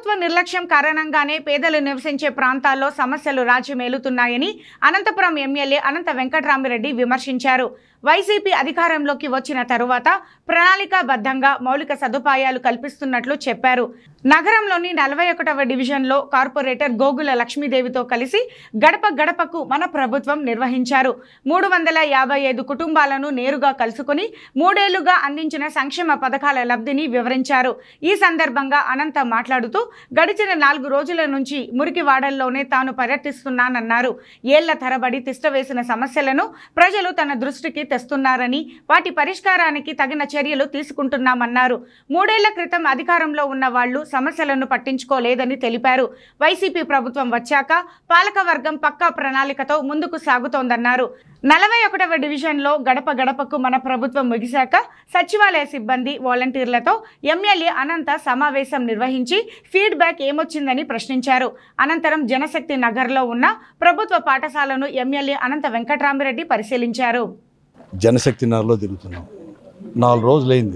ప్రభుత్వ నిర్లక్ష్యం కారణంగానే పేదలు నివసించే ప్రాంతాల్లో సమస్యలు రాజ్యమేలుతున్నాయని అనంతపురం ఎమ్మెల్యే అనంత వెంకటరామిరెడ్డి విమర్శించారు వైసీపీ అధికారంలోకి వచ్చిన తరువాత ప్రణాళికాబద్ధంగా మౌలిక సదుపాయాలు కల్పిస్తున్నట్లు చెప్పారు నగరంలోని నలభై ఒకటవ డివిజన్లో కార్పొరేటర్ గోగుల లక్ష్మీదేవితో కలిసి గడప గడపకు మన ప్రభుత్వం నిర్వహించారు మూడు వందల యాభై ఐదు కుటుంబాలను నేరుగా కలుసుకుని మూడేళ్లుగా అందించిన సంక్షేమ పథకాల లబ్ధిని వివరించారు ఈ సందర్భంగా అనంత మాట్లాడుతూ గడిచిన నాలుగు రోజుల నుంచి మురికివాడల్లోనే తాను పర్యటిస్తున్నానన్నారు ఏళ్ల తరబడి తిష్టవేసిన సమస్యలను ప్రజలు తన దృష్టికి తెస్తున్నారని వాటి పరిష్కారానికి తగిన చర్యలు తీసుకుంటున్నామన్నారు మూడేళ్ల క్రితం అధికారంలో ఉన్న వాళ్లు సమస్యలను పట్టించుకోలేదని తెలిపారు వైసీపీ ప్రభుత్వం వచ్చాక పాలకవర్గం పక్కా ప్రణాళికతో ముందుకు సాగుతోందన్నారు నలభై ఒకటవ డివిజన్లో గడప గడపకు మన ప్రభుత్వం ముగిశాక సచివాలయ సిబ్బంది వాలంటీర్లతో ఎమ్మెల్యే అనంత సమావేశం నిర్వహించి ఫీడ్బ్యాక్ ఏమొచ్చిందని ప్రశ్నించారు అనంతరం జనశక్తి నగర్లో ఉన్న ప్రభుత్వ పాఠశాలను ఎమ్మెల్యే అనంత వెంకటరామిరెడ్డి పరిశీలించారు జనశక్తి నగర్లో తిరుగుతున్నాం నాలుగు రోజులైంది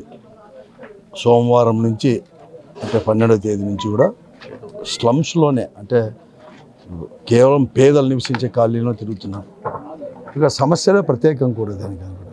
సోమవారం నుంచి అంటే పన్నెండవ తేదీ నుంచి కూడా స్లమ్స్లోనే అంటే కేవలం పేదలు నివసించే కాలనీలో తిరుగుతున్నాం ఇక సమస్యలే ప్రత్యేకం కూడా దానికి కూడా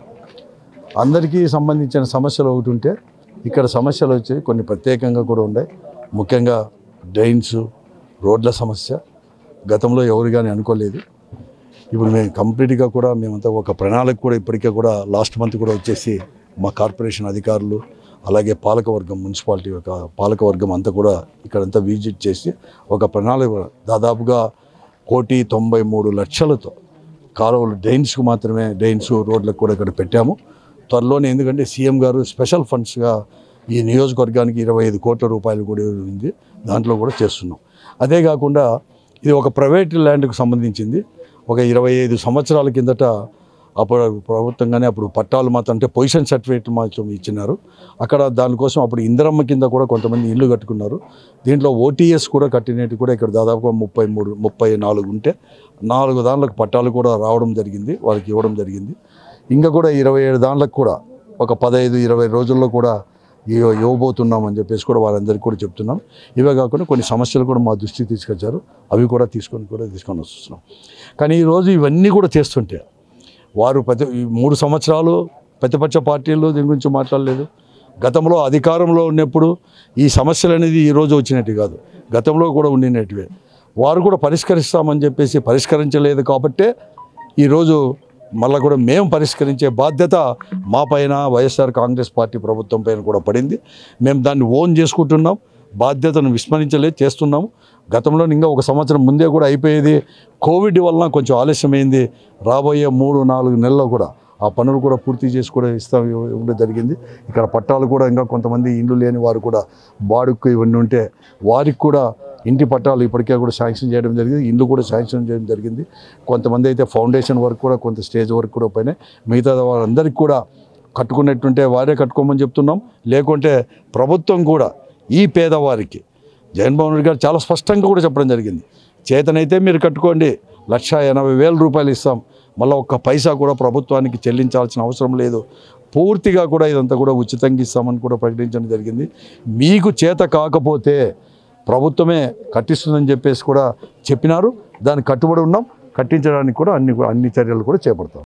అందరికీ సంబంధించిన సమస్యలు ఒకటి ఉంటే ఇక్కడ సమస్యలు వచ్చి కొన్ని ప్రత్యేకంగా కూడా ఉన్నాయి ముఖ్యంగా డ్రైన్స్ రోడ్ల సమస్య గతంలో ఎవరు కానీ అనుకోలేదు ఇప్పుడు మేము కంప్లీట్గా కూడా మేమంతా ఒక ప్రణాళిక కూడా ఇప్పటికే కూడా లాస్ట్ మంత్ కూడా వచ్చేసి మా కార్పొరేషన్ అధికారులు అలాగే పాలకవర్గం మున్సిపాలిటీ యొక్క పాలకవర్గం అంతా కూడా ఇక్కడంతా విజిట్ చేసి ఒక ప్రణాళిక దాదాపుగా కోటి తొంభై మూడు లక్షలతో కాలువలు డ్రైన్స్కి మాత్రమే డ్రైన్స్ రోడ్లకు కూడా ఇక్కడ పెట్టాము త్వరలోనే ఎందుకంటే సీఎం గారు స్పెషల్ ఫండ్స్గా ఈ నియోజకవర్గానికి ఇరవై ఐదు కోట్ల రూపాయలు కూడా ఉంది దాంట్లో కూడా చేస్తున్నాం అదే కాకుండా ఇది ఒక ప్రైవేట్ ల్యాండ్కి సంబంధించింది ఒక ఇరవై ఐదు సంవత్సరాల కిందట అప్పుడు ప్రభుత్వంగానే అప్పుడు పట్టాలు మాత్రం అంటే పొజిషన్ సర్టిఫికేట్ మాత్రం ఇచ్చినారు అక్కడ దానికోసం అప్పుడు ఇందిరమ్మ కింద కూడా కొంతమంది ఇల్లు కట్టుకున్నారు దీంట్లో ఓటీఎస్ కూడా కట్టినట్టు కూడా ఇక్కడ దాదాపుగా ముప్పై మూడు ముప్పై నాలుగు ఉంటే నాలుగు దాంట్లకు పట్టాలు కూడా రావడం జరిగింది వాళ్ళకి ఇవ్వడం జరిగింది ఇంకా కూడా ఇరవై ఏడు దాంట్లకు కూడా ఒక పదహైదు ఇరవై రోజుల్లో కూడా ఇవ్వ ఇవ్వబోతున్నామని చెప్పేసి కూడా వాళ్ళందరికీ కూడా చెప్తున్నాం ఇవే కాకుండా కొన్ని సమస్యలు కూడా మా దృష్టికి తీసుకొచ్చారు అవి కూడా తీసుకొని కూడా తీసుకొని వస్తున్నాం కానీ ఈరోజు ఇవన్నీ కూడా చేస్తుంటే వారు ప్రతి ఈ మూడు సంవత్సరాలు ప్రతిపక్ష పార్టీలు దీని గురించి మాట్లాడలేదు గతంలో అధికారంలో ఉన్నప్పుడు ఈ సమస్యలు అనేది ఈరోజు వచ్చినట్టు కాదు గతంలో కూడా ఉండినట్టువే వారు కూడా పరిష్కరిస్తామని చెప్పేసి పరిష్కరించలేదు కాబట్టే ఈరోజు మళ్ళీ కూడా మేము పరిష్కరించే బాధ్యత మా పైన వైఎస్ఆర్ కాంగ్రెస్ పార్టీ ప్రభుత్వం పైన కూడా పడింది మేము దాన్ని ఓన్ చేసుకుంటున్నాం బాధ్యతను విస్మరించలేదు చేస్తున్నాము గతంలో ఇంకా ఒక సంవత్సరం ముందే కూడా అయిపోయేది కోవిడ్ వలన కొంచెం ఆలస్యమైంది రాబోయే మూడు నాలుగు నెలల్లో కూడా ఆ పనులు కూడా పూర్తి చేసి కూడా ఇస్తాం ఇవ్వడం జరిగింది ఇక్కడ పట్టాలు కూడా ఇంకా కొంతమంది ఇండ్లు లేని వారు కూడా బాడుక్కు ఇవన్నీ ఉంటే వారికి కూడా ఇంటి పట్టాలు ఇప్పటికే కూడా శాంక్షన్ చేయడం జరిగింది ఇల్లు కూడా శాంక్షన్ చేయడం జరిగింది కొంతమంది అయితే ఫౌండేషన్ వర్క్ కూడా కొంత స్టేజ్ వర్క్ కూడా పోయినాయి మిగతా వారందరికీ కూడా కట్టుకున్నట్టుంటే వారే కట్టుకోమని చెప్తున్నాం లేకుంటే ప్రభుత్వం కూడా ఈ పేదవారికి జగన్మోహన్ రెడ్డి గారు చాలా స్పష్టంగా కూడా చెప్పడం జరిగింది చేతనైతే మీరు కట్టుకోండి లక్ష ఎనభై వేల రూపాయలు ఇస్తాం మళ్ళీ ఒక్క పైసా కూడా ప్రభుత్వానికి చెల్లించాల్సిన అవసరం లేదు పూర్తిగా కూడా ఇదంతా కూడా ఉచితంగా ఇస్తామని కూడా ప్రకటించడం జరిగింది మీకు చేత కాకపోతే ప్రభుత్వమే కట్టిస్తుందని చెప్పేసి కూడా చెప్పినారు దానికి కట్టుబడి ఉన్నాం కట్టించడానికి కూడా అన్ని అన్ని చర్యలు కూడా చేపడతాం